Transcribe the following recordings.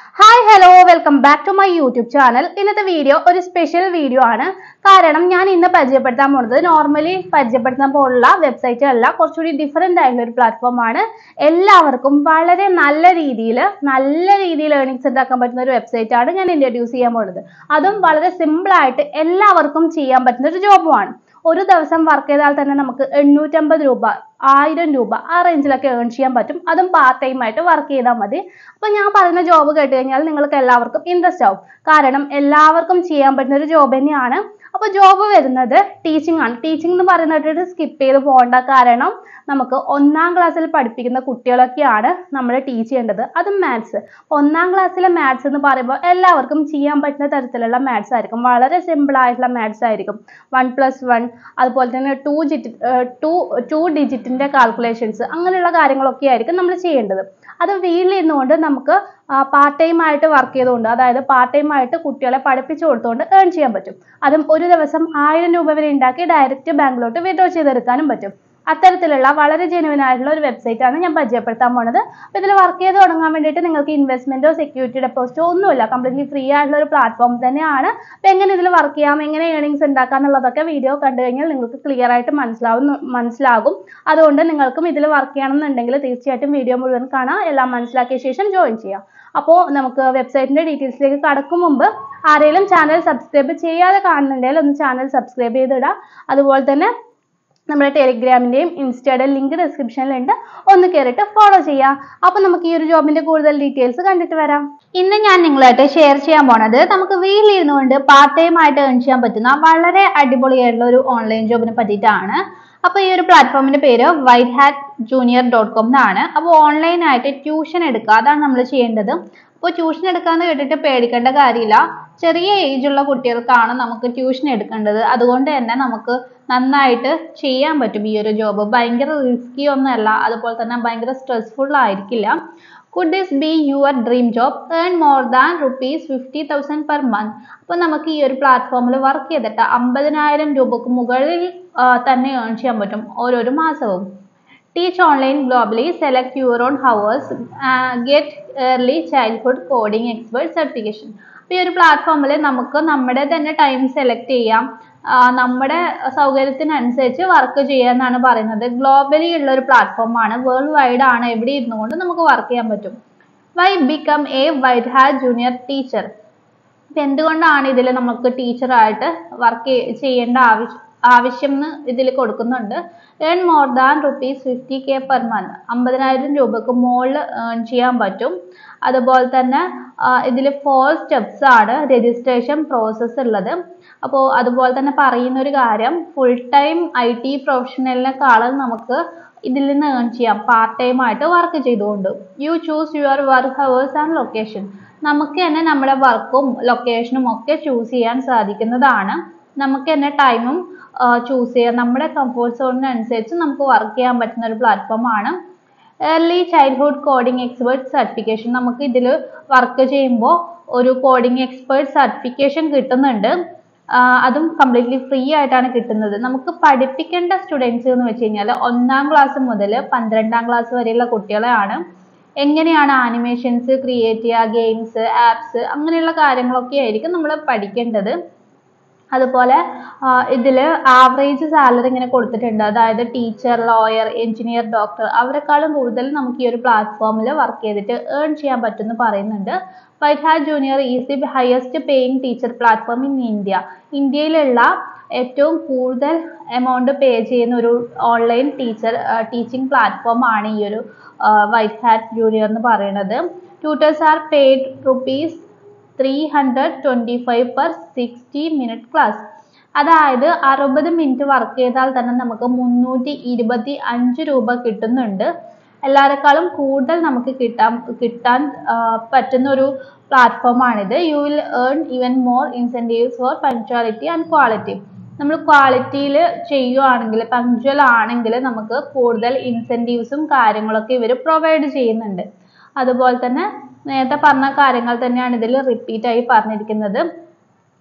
hi hello welcome back to my YouTube channel ഇന്നത്തെ video ഒരു special video ആണ് കാരണം ഞാൻ ഇന്ന് പരിചയപ്പെടുത്താൻ പോകുന്നത് നോർമലി പരിചയപ്പെടുത്താൻ പോലുള്ള വെബ്സൈറ്റ് അല്ല കുറച്ചുകൂടി ഡിഫറെൻ്റ് ആയിട്ടുള്ള ഒരു പ്ലാറ്റ്ഫോം ആണ് എല്ലാവർക്കും വളരെ നല്ല രീതിയിൽ നല്ല രീതിയിൽ ഏർണിങ്സ് ഉണ്ടാക്കാൻ പറ്റുന്ന ഒരു വെബ്സൈറ്റ് ആണ് ഞാൻ ഇൻട്രൊഡ്യൂസ് ചെയ്യാൻ പോകുന്നത് അതും വളരെ സിമ്പിൾ ആയിട്ട് എല്ലാവർക്കും ചെയ്യാൻ പറ്റുന്ന ഒരു ജോബുമാണ് ഒരു ദിവസം വർക്ക് ചെയ്താൽ തന്നെ നമുക്ക് എണ്ണൂറ്റമ്പത് രൂപ ആയിരം രൂപ ആ റേഞ്ചിലൊക്കെ ഏൺ ചെയ്യാൻ പറ്റും അതും പാർട്ട് ടൈം ആയിട്ട് വർക്ക് ചെയ്താൽ മതി അപ്പൊ ഞാൻ പറയുന്ന ജോബ് കേട്ട് കഴിഞ്ഞാൽ നിങ്ങൾക്ക് എല്ലാവർക്കും ഇൻട്രസ്റ്റ് ആവും കാരണം എല്ലാവർക്കും ചെയ്യാൻ പറ്റുന്ന ഒരു ജോബ് തന്നെയാണ് അപ്പൊ ജോബ് വരുന്നത് ടീച്ചിങ് ആണ് ടീച്ചിങ് എന്ന് പറയുന്നത് സ്കിപ്പ് ചെയ്ത് പോകേണ്ട കാരണം നമുക്ക് ഒന്നാം ക്ലാസ്സിൽ പഠിപ്പിക്കുന്ന കുട്ടികളൊക്കെയാണ് നമ്മൾ ടീച്ച് ചെയ്യേണ്ടത് അതും മാത്സ് ഒന്നാം ക്ലാസ്സിലെ മാത്സ് എന്ന് പറയുമ്പോൾ എല്ലാവർക്കും ചെയ്യാൻ പറ്റുന്ന തരത്തിലുള്ള മാത്സ് ആയിരിക്കും വളരെ സിമ്പിൾ ആയിട്ടുള്ള മാത്സ് ആയിരിക്കും വൺ പ്ലസ് വൺ അതുപോലെ തന്നെ ടു ജിറ്റ് ടു ടു ഡിജിറ്റിന്റെ കാൽക്കുലേഷൻസ് അങ്ങനെയുള്ള കാര്യങ്ങളൊക്കെ ആയിരിക്കും നമ്മൾ ചെയ്യേണ്ടത് അത് വീട്ടിലിരുന്നുകൊണ്ട് നമുക്ക് പാർട്ട് ടൈം ആയിട്ട് വർക്ക് ചെയ്തുകൊണ്ട് അതായത് പാർട്ട് ടൈം ആയിട്ട് കുട്ടികളെ പഠിപ്പിച്ചു കൊടുത്തുകൊണ്ട് ഏൺ ചെയ്യാൻ പറ്റും അതും ഒരു ദിവസം ആയിരം രൂപ വരെ ഉണ്ടാക്കി ഡയറക്റ്റ് ബാങ്കിലോട്ട് വിഡ്രോ ചെയ്തെടുക്കാനും പറ്റും അത്തരത്തിലുള്ള വളരെ ജെനുവിൻ ആയിട്ടുള്ള ഒരു വെബ്സൈറ്റ് ആണ് ഞാൻ പരിചയപ്പെടുത്താൻ പോണത് അപ്പോൾ ഇതിൽ വർക്ക് ചെയ്ത് തുടങ്ങാൻ വേണ്ടിയിട്ട് നിങ്ങൾക്ക് ഇൻവെസ്റ്റ്മെന്റോ സെക്യൂരിറ്റി ഡെപ്പോസിറ്റോ ഒന്നുമില്ല കംപ്ലീറ്റ്ലി ഫ്രീ ആയിട്ടുള്ള ഒരു പ്ലാറ്റ്ഫോം തന്നെയാണ് അപ്പോൾ എങ്ങനെ ഇതിൽ വർക്ക് ചെയ്യാം എങ്ങനെ ഏണിങ്സ് ഉണ്ടാക്കാം എന്നുള്ളതൊക്കെ വീഡിയോ കണ്ടു കഴിഞ്ഞാൽ നിങ്ങൾക്ക് ക്ലിയർ ആയിട്ട് മനസ്സിലാവും മനസ്സിലാകും അതുകൊണ്ട് നിങ്ങൾക്കും ഇതിൽ വർക്ക് ചെയ്യണമെന്നുണ്ടെങ്കിൽ തീർച്ചയായിട്ടും വീഡിയോ മുഴുവൻ കാണാം എല്ലാം മനസ്സിലാക്കിയ ശേഷം ജോയിൻ ചെയ്യാം അപ്പോൾ നമുക്ക് വെബ്സൈറ്റിന്റെ ഡീറ്റെയിൽസിലേക്ക് കടക്കും മുമ്പ് ആരെങ്കിലും ചാനൽ സബ്സ്ക്രൈബ് ചെയ്യാതെ കാണുന്നുണ്ടെങ്കിൽ ഒന്ന് ചാനൽ സബ്സ്ക്രൈബ് ചെയ്തിടുക അതുപോലെ തന്നെ നമ്മുടെ ടെലിഗ്രാമിന്റെയും ഇൻസ്റ്റയുടെയും ലിങ്ക് ഡിസ്ക്രിപ്ഷനിലുണ്ട് ഒന്ന് കയറിയിട്ട് ഫോളോ ചെയ്യാം അപ്പോൾ നമുക്ക് ഈ ഒരു ജോബിന്റെ കൂടുതൽ ഡീറ്റെയിൽസ് കണ്ടിട്ട് വരാം ഇന്ന് ഞാൻ നിങ്ങളായിട്ട് ഷെയർ ചെയ്യാൻ പോണത് നമുക്ക് വീട്ടിലിരുന്നുകൊണ്ട് പാർട്ട് ടൈം ആയിട്ട് ഏൺ ചെയ്യാൻ പറ്റുന്ന വളരെ അടിപൊളിയായിട്ടുള്ള ഒരു ഓൺലൈൻ ജോബിനെ പറ്റിയിട്ടാണ് അപ്പോൾ ഈ ഒരു പ്ലാറ്റ്ഫോമിന്റെ പേര് White hat Junior dot com എന്നാണ് അപ്പോൾ ഓൺലൈനായിട്ട് ട്യൂഷൻ എടുക്കുക അതാണ് നമ്മൾ ചെയ്യേണ്ടത് അപ്പോൾ ട്യൂഷൻ എടുക്കാന്ന് കേട്ടിട്ട് പേടിക്കേണ്ട കാര്യമില്ല ചെറിയ ഏജ് ഉള്ള കുട്ടികൾക്കാണ് നമുക്ക് ട്യൂഷൻ എടുക്കേണ്ടത് അതുകൊണ്ട് തന്നെ നമുക്ക് നന്നായിട്ട് ചെയ്യാൻ പറ്റും ഈ ഒരു ജോബ് ഭയങ്കര റിസ്കി ഒന്നുമല്ല അതുപോലെ തന്നെ ഭയങ്കര സ്ട്രെസ്ഫുൾ ആയിരിക്കില്ല could this be your dream job earn more than rupees fifty thousand per month അപ്പോൾ നമുക്ക് ഈ ഒരു പ്ലാറ്റ്ഫോമിൽ വർക്ക് ചെയ്തിട്ട് അമ്പതിനായിരം രൂപക്ക് മുകളിൽ തന്നെ ഏൺ ചെയ്യാൻ പറ്റും ഓരോരോ മാസവും teach online globally select your own hours get early childhood coding expert certification അപ്പോൾ ഈ ഒരു പ്ലാറ്റ്ഫോമിൽ നമുക്ക് നമ്മുടെ തന്നെ ടൈം സെലക്ട് ചെയ്യാം നമ്മുടെ സൗകര്യത്തിനനുസരിച്ച് വർക്ക് ചെയ്യാന്നാണ് പറയുന്നത് ഗ്ലോബലി ഉള്ള ഒരു പ്ലാറ്റ്ഫോമാണ് വേൾഡ് വൈഡ് ആണ് എവിടെ ഇരുന്നുകൊണ്ട് നമുക്ക് വർക്ക് ചെയ്യാൻ പറ്റും why become a White hat Junior teacher ഇപ്പം എന്തുകൊണ്ടാണ് ഇതിൽ നമുക്ക് ടീച്ചറായിട്ട് വർക്ക് ചെയ്യേണ്ട ആവശ്യം ആവശ്യം എന്ന് ഇതിൽ കൊടുക്കുന്നുണ്ട് earn more than rupees fifty K per month അമ്പതിനായിരം രൂപക്ക് മുകളിൽ ഏൺ ചെയ്യാൻ പറ്റും അതുപോലെ തന്നെ ഇതിൽ ഫോർ സ്റ്റെപ്സ് ആണ് രജിസ്ട്രേഷൻ പ്രോസസ്സ് ഉള്ളത് അപ്പോൾ അതുപോലെ തന്നെ പറയുന്ന ഒരു കാര്യം ഫുൾ ടൈം ഐ ടി പ്രൊഫഷണലിനെക്കാളും നമുക്ക് ഇതിൽ നിന്ന് ഏൺ ചെയ്യാം പാർട്ട് ടൈം ആയിട്ട് വർക്ക് ചെയ്തുകൊണ്ട് you choose your work hours and location നമുക്ക് തന്നെ നമ്മുടെ വർക്കും ലൊക്കേഷനും ഒക്കെ ചൂസ് ചെയ്യാൻ സാധിക്കുന്നതാണ് നമുക്ക് തന്നെ ടൈമും ചൂസ് ചെയ്യാം നമ്മുടെ കംഫോർട്ട് സോണിനനുസരിച്ച് നമുക്ക് വർക്ക് ചെയ്യാൻ പറ്റുന്ന ഒരു പ്ലാറ്റ്ഫോമാണ് early childhood coding expert certification നമുക്ക് ഇതിൽ വർക്ക് ചെയ്യുമ്പോൾ ഒരു കോഡിംഗ് എക്സ്പേർട്ട് സർട്ടിഫിക്കേഷൻ കിട്ടുന്നുണ്ട് അതും കംപ്ലീറ്റ്ലി ഫ്രീ ആയിട്ടാണ് കിട്ടുന്നത് നമുക്ക് പഠിപ്പിക്കേണ്ട സ്റ്റുഡൻസ് എന്ന് വെച്ച് കഴിഞ്ഞാൽ ഒന്നാം ക്ലാസ് മുതൽ പന്ത്രണ്ടാം ക്ലാസ് വരെയുള്ള കുട്ടികളെയാണ് എങ്ങനെയാണ് ആനിമേഷൻസ് ക്രിയേറ്റ് ചെയ്യുക ഗെയിംസ് ആപ്സ് അങ്ങനെയുള്ള കാര്യങ്ങളൊക്കെ ആയിരിക്കും നമ്മൾ പഠിക്കേണ്ടത് അതുപോലെ ഇതിൽ ആവറേജ് സാലറി ഇങ്ങനെ കൊടുത്തിട്ടുണ്ട് അതായത് ടീച്ചർ ലോയർ എഞ്ചിനീയർ ഡോക്ടർ അവരെക്കാളും കൂടുതൽ നമുക്ക് ഈ ഒരു പ്ലാറ്റ്ഫോമിൽ വർക്ക് ചെയ്തിട്ട് ഏൺ ചെയ്യാൻ പറ്റുമെന്ന് പറയുന്നുണ്ട് white hat junior is the highest paying teacher platform in India ഇന്ത്യയിലുള്ള ഏറ്റവും കൂടുതൽ എമൗണ്ട് പേ ചെയ്യുന്ന ഒരു ഓൺലൈൻ ടീച്ചർ ടീച്ചിങ് പ്ലാറ്റ്ഫോം ആണ് ഈ ഒരു വൈറ്റ് ഹാറ്റ് ജൂനിയർ എന്ന് പറയുന്നത് tutors are paid rupees three hundred twenty five per sixty minute class അതായത് അറുപത് മിനിറ്റ് വർക്ക് ചെയ്താൽ തന്നെ നമുക്ക് മുന്നൂറ്റി ഇരുപത്തി അഞ്ച് രൂപ കിട്ടുന്നുണ്ട് എല്ലാവരെക്കാളും കൂടുതൽ നമുക്ക് കിട്ടാൻ കിട്ടാൻ പറ്റുന്ന ഒരു പ്ലാറ്റ്ഫോമാണിത് you will earn even more incentives for punctuality and quality നമ്മൾ ക്വാളിറ്റിയിൽ ചെയ്യുവാണെങ്കിൽ പങ്ക്ച്വൽ ആണെങ്കിൽ നമുക്ക് കൂടുതൽ ഇൻസെൻറ്റീവ്സും കാര്യങ്ങളൊക്കെ ഇവർ പ്രൊവൈഡ് ചെയ്യുന്നുണ്ട് അതുപോലെ തന്നെ നേരത്തെ പറഞ്ഞ കാര്യങ്ങൾ തന്നെയാണ് ഇതിൽ റിപ്പീറ്റ് ആയി പറഞ്ഞിരിക്കുന്നത്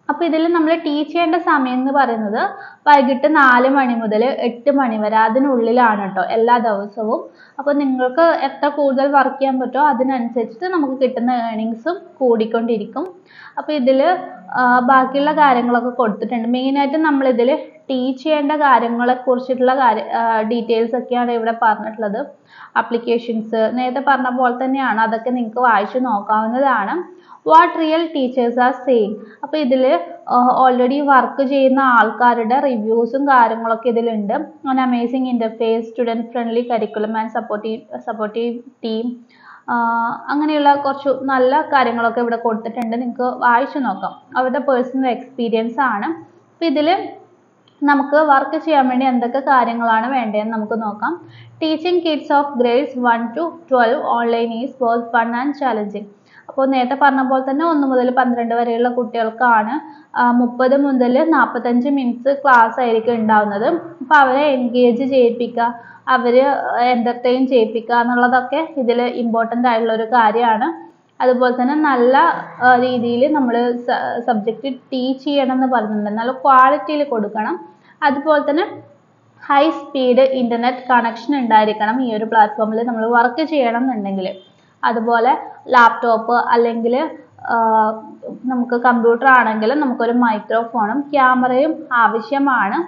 അപ്പോൾ ഇതിൽ നമ്മൾ ടീച്ച് ചെയ്യേണ്ട സമയം എന്ന് പറയുന്നത് വൈകിട്ട് നാല് മണി മുതൽ എട്ട് മണി വരെ അതിനുള്ളിലാണ് കേട്ടോ എല്ലാ ദിവസവും അപ്പോൾ നിങ്ങൾക്ക് എത്ര കൂടുതൽ വർക്ക് ചെയ്യാൻ പറ്റുമോ അതിനനുസരിച്ചിട്ട് നമുക്ക് കിട്ടുന്ന ഏർണിങ്സും കൂടിക്കൊണ്ടിരിക്കും അപ്പോൾ ഇതിൽ ബാക്കിയുള്ള കാര്യങ്ങളൊക്കെ കൊടുത്തിട്ടുണ്ട് മെയിനായിട്ട് നമ്മളിതിൽ ടീച്ച് ചെയ്യേണ്ട കാര്യങ്ങളെ കുറിച്ചിട്ടുള്ള കാര്യ ഡീറ്റെയിൽസ് ഒക്കെയാണ് ഇവിടെ പറഞ്ഞിട്ടുള്ളത് അപ്ലിക്കേഷൻസ് നേരത്തെ പറഞ്ഞ പോലെ തന്നെയാണ് അതൊക്കെ നിങ്ങൾക്ക് വായിച്ചു നോക്കാവുന്നതാണ് what real teachers are saying അപ്പോൾ ഇതിൽ ഓൾറെഡി വർക്ക് ചെയ്യുന്ന ആൾക്കാരുടെ റിവ്യൂസും കാര്യങ്ങളൊക്കെ ഇതിലുണ്ട് an amazing interface student friendly curriculum and supportive supportive team അങ്ങനെയുള്ള കുറച്ച് നല്ല കാര്യങ്ങളൊക്കെ ഇവിടെ കൊടുത്തിട്ടുണ്ട് നിങ്ങൾക്ക് വായിച്ചു നോക്കാം അവരുടെ പേഴ്സണൽ എക്സ്പീരിയൻസ് ആണ് അപ്പോൾ ഇതിൽ നമുക്ക് വർക്ക് ചെയ്യാൻ വേണ്ടി എന്തൊക്കെ കാര്യങ്ങളാണ് വേണ്ടതെന്ന് നമുക്ക് നോക്കാം teaching kids of grades one to twelve online is both fun and challenging അപ്പോൾ നേരത്തെ പറഞ്ഞ പോലെ തന്നെ ഒന്ന് മുതൽ പന്ത്രണ്ട് വരെയുള്ള കുട്ടികൾക്കാണ് മുപ്പത് മുതൽ നാൽപ്പത്തഞ്ച് മിനിറ്റ്സ് ക്ലാസ് ആയിരിക്കും ഉണ്ടാവുന്നത് അപ്പോൾ അവരെ എൻഗേജ് ചെയ്യിപ്പിക്കുക അവർ എൻ്റർടൈൻ ചെയ്യിപ്പിക്കുക എന്നുള്ളതൊക്കെ ഇതിൽ ഇമ്പോർട്ടൻ്റ് ആയിട്ടുള്ള ഒരു കാര്യമാണ് അതുപോലെ തന്നെ നല്ല രീതിയിൽ നമ്മൾ സബ്ജക്റ്റ് ടീച്ച് ചെയ്യണം എന്ന് പറയുന്നുണ്ട് നല്ല ക്വാളിറ്റിയിൽ കൊടുക്കണം അതുപോലെ തന്നെ ഹൈ സ്പീഡ് ഇൻ്റർനെറ്റ് കണക്ഷൻ ഉണ്ടായിരിക്കണം ഈ ഒരു പ്ലാറ്റ്ഫോമിൽ നമ്മൾ വർക്ക് ചെയ്യണം എന്നുണ്ടെങ്കിൽ അതുപോലെ ലാപ്ടോപ്പ് അല്ലെങ്കിൽ നമുക്ക് കമ്പ്യൂട്ടർ ആണെങ്കിൽ നമുക്കൊരു മൈക്രോഫോണും ക്യാമറയും ആവശ്യമാണ്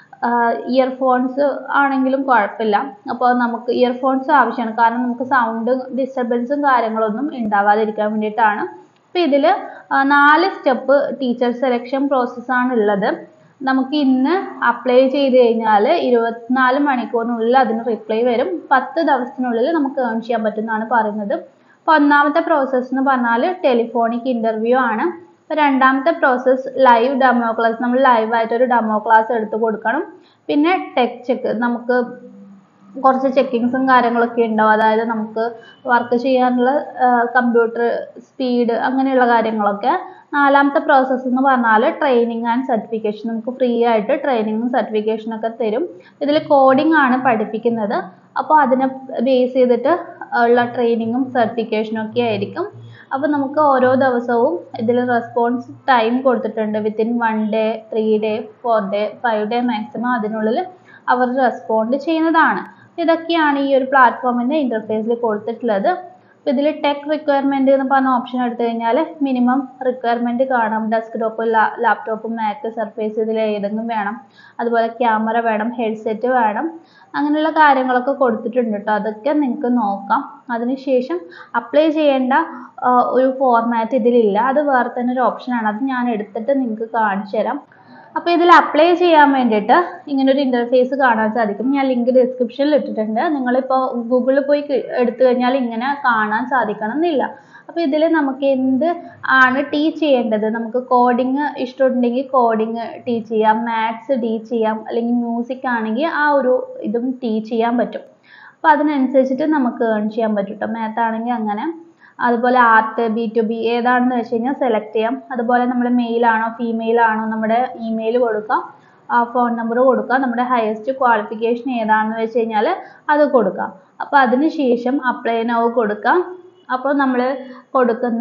ഇയർഫോൺസ് ആണെങ്കിലും കുഴപ്പമില്ല അപ്പോൾ നമുക്ക് ഇയർഫോൺസ് ആവശ്യമാണ് കാരണം നമുക്ക് സൗണ്ട് ഡിസ്റ്റർബൻസും കാര്യങ്ങളൊന്നും ഉണ്ടാവാതിരിക്കാൻ വേണ്ടിയിട്ടാണ് അപ്പോൾ ഇതിൽ നാല് സ്റ്റെപ്പ് ടീച്ചർ സെലക്ഷൻ പ്രോസസ്സാണ് ഉള്ളത് നമുക്ക് ഇന്ന് അപ്ലൈ ചെയ്ത് കഴിഞ്ഞാൽ ഇരുപത്തിനാല് മണിക്കൂറിനുള്ളിൽ അതിന് റിപ്ലൈ വരും പത്ത് ദിവസത്തിനുള്ളിൽ നമുക്ക് ഏൺ ചെയ്യാൻ പറ്റുമെന്നാണ് പറയുന്നത് അപ്പോൾ ഒന്നാമത്തെ പ്രോസസ്സ് എന്ന് പറഞ്ഞാൽ ടെലിഫോണിക് ഇൻ്റർവ്യൂ ആണ് അപ്പോൾ രണ്ടാമത്തെ പ്രോസസ്സ് ലൈവ് ഡെമോ ക്ലാസ് നമ്മൾ ലൈവായിട്ട് ഒരു ഡെമോ ക്ലാസ് എടുത്ത് കൊടുക്കണം പിന്നെ ടെക് ചെക്ക് നമുക്ക് കുറച്ച് ചെക്കിങ്സും കാര്യങ്ങളൊക്കെ ഉണ്ടാവും അതായത് നമുക്ക് വർക്ക് ചെയ്യാനുള്ള കമ്പ്യൂട്ടർ സ്പീഡ് അങ്ങനെയുള്ള കാര്യങ്ങളൊക്കെ നാലാമത്തെ പ്രോസസ്സ് എന്ന് പറഞ്ഞാൽ ട്രെയിനിങ് ആൻഡ് സർട്ടിഫിക്കേഷൻ നമുക്ക് ഫ്രീ ആയിട്ട് ട്രെയിനിങ്ങും സർട്ടിഫിക്കേഷനൊക്കെ തരും ഇതിൽ കോഡിംഗ് ആണ് പഠിപ്പിക്കുന്നത് അപ്പോൾ അതിനെ ബേസ് ചെയ്തിട്ട് ഉള്ള ട്രെയിനിങ്ങും സർട്ടിഫിക്കേഷനും ഒക്കെ ആയിരിക്കും അപ്പോൾ നമുക്ക് ഓരോ ദിവസവും ഇതിൽ റെസ്പോൺസ് ടൈം കൊടുത്തിട്ടുണ്ട് within one day three day four day five day maximum അതിനുള്ളിൽ അവർ റെസ്പോണ്ട് ചെയ്യുന്നതാണ് ഇതൊക്കെയാണ് ഈ ഒരു പ്ലാറ്റ്ഫോമിൻ്റെ ഇൻ്റർഫേസിൽ കൊടുത്തിട്ടുള്ളത് അപ്പോൾ ഇതിൽ ടെക് റിക്വയർമെൻറ്റ് എന്ന് പറഞ്ഞ ഓപ്ഷൻ എടുത്തു കഴിഞ്ഞാൽ മിനിമം റിക്വയർമെൻറ്റ് കാണാം ഡെസ്ക്ടോപ്പ് ലാപ്ടോപ്പ് മാക്ക് സർഫേസ് ഇതിൽ ഏതെങ്കിലും വേണം അതുപോലെ ക്യാമറ വേണം ഹെഡ്സെറ്റ് വേണം അങ്ങനെയുള്ള കാര്യങ്ങളൊക്കെ കൊടുത്തിട്ടുണ്ട് കേട്ടോ അതൊക്കെ നിങ്ങൾക്ക് നോക്കാം അതിനുശേഷം അപ്ലൈ ചെയ്യേണ്ട ഒരു ഫോർമാറ്റ് ഇതിലില്ല അത് വേറെ തന്നെ ഒരു ഓപ്ഷനാണ് അത് ഞാൻ എടുത്തിട്ട് നിങ്ങൾക്ക് കാണിച്ചു തരാം അപ്പോൾ ഇതിൽ അപ്ലൈ ചെയ്യാൻ വേണ്ടിയിട്ട് ഇങ്ങനെ ഒരു ഇൻ്റർഫേസ് കാണാൻ സാധിക്കും ഞാൻ ലിങ്ക് ഡിസ്ക്രിപ്ഷനിൽ ഇട്ടിട്ടുണ്ട് നിങ്ങളിപ്പോൾ ഗൂഗിളിൽ പോയി എടുത്തു കഴിഞ്ഞാൽ ഇങ്ങനെ കാണാൻ സാധിക്കണം എന്നില്ല അപ്പോൾ ഇതിൽ നമുക്ക് എന്ത് ആണ് ടീച്ച് ചെയ്യേണ്ടത് നമുക്ക് കോഡിങ് ഇഷ്ടമുണ്ടെങ്കിൽ കോഡിങ് ടീച്ച് ചെയ്യാം മാത്സ് ടീച്ച് ചെയ്യാം അല്ലെങ്കിൽ മ്യൂസിക് ആണെങ്കിൽ ആ ഒരു ഇതും ടീച്ച് ചെയ്യാൻ പറ്റും അപ്പോൾ അതിനനുസരിച്ചിട്ട് നമുക്ക് ഏൺ ചെയ്യാൻ പറ്റും കേട്ടോ മാത്ത് ആണെങ്കിൽ അങ്ങനെ അതുപോലെ ആർട്ട് ബി ടു ബി ഏതാണെന്ന് വെച്ച് കഴിഞ്ഞാൽ സെലക്ട് ചെയ്യാം അതുപോലെ നമ്മൾ മെയിൽ ആണോ ഫീമെയിൽ ആണോ നമ്മുടെ ഇമെയിൽ കൊടുക്കാം ഫോൺ നമ്പർ കൊടുക്കുക നമ്മുടെ ഹയസ്റ്റ് ക്വാളിഫിക്കേഷൻ ഏതാണെന്ന് വെച്ച് കഴിഞ്ഞാൽ അത് കൊടുക്കാം അപ്പോൾ അതിന് ശേഷം അപ്ലൈ നൗ കൊടുക്കാം അപ്പോൾ നമ്മൾ കൊടുക്കുന്ന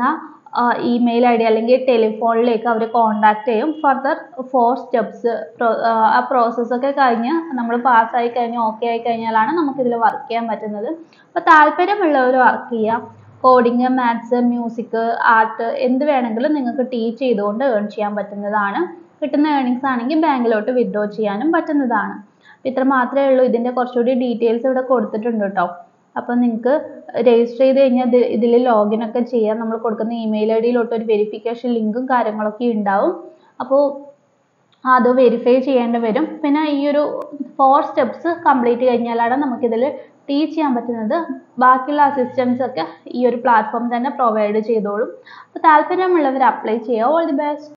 ഇമെയിൽ ഐ ഡി അല്ലെങ്കിൽ ടെലിഫോണിലേക്ക് അവർ കോൺടാക്ട് ചെയ്യും ഫർദർ ഫോർ സ്റ്റെപ്സ് ആ പ്രോസസ്സൊക്കെ കഴിഞ്ഞ് നമ്മൾ പാസ്സായി കഴിഞ്ഞ് ഓക്കെ ആയി കഴിഞ്ഞാലാണ് നമുക്കിതിൽ വർക്ക് ചെയ്യാൻ പറ്റുന്നത് അപ്പോൾ താല്പര്യമുള്ളവർ വർക്ക് ചെയ്യാം കോഡിങ് മാത്സ് മ്യൂസിക് ആർട്ട് എന്ത് വേണമെങ്കിലും നിങ്ങൾക്ക് ടീച്ച് ചെയ്തുകൊണ്ട് ഏൺ ചെയ്യാൻ പറ്റുന്നതാണ് കിട്ടുന്ന ഏർണിങ്സ് ആണെങ്കിൽ ബാങ്കിലോട്ട് വിഡ്രോ ചെയ്യാനും പറ്റുന്നതാണ് ഇത്ര മാത്രമേ ഉള്ളൂ ഇതിൻ്റെ കുറച്ചുകൂടി ഡീറ്റെയിൽസ് ഇവിടെ കൊടുത്തിട്ടുണ്ട് കേട്ടോ അപ്പോൾ നിങ്ങൾക്ക് രജിസ്റ്റർ ചെയ്ത് കഴിഞ്ഞാൽ ഇത് ഇതിൽ ലോഗിൻ ഒക്കെ ചെയ്യാം നമ്മൾ കൊടുക്കുന്ന ഇമെയിൽ ഐ ഡിയിലോട്ട് ഒരു വെരിഫിക്കേഷൻ ലിങ്കും കാര്യങ്ങളൊക്കെ ഉണ്ടാവും അപ്പോൾ അത് വെരിഫൈ ചെയ്യേണ്ടി വരും പിന്നെ ഈ ഒരു ഫോർ സ്റ്റെപ്സ് കംപ്ലീറ്റ് കഴിഞ്ഞാലാണ് നമുക്കിതിൽ ടീച്ച് ചെയ്യാൻ പറ്റുന്നത് ബാക്കിയുള്ള അസിസ്റ്റൻസ് ഒക്കെ ഈ ഒരു പ്ലാറ്റ്ഫോം തന്നെ പ്രൊവൈഡ് ചെയ്തോളും അപ്പോൾ താല്പര്യമുള്ളവർ അപ്ലൈ ചെയ്യുക ഓൾ ദി ബെസ്റ്റ്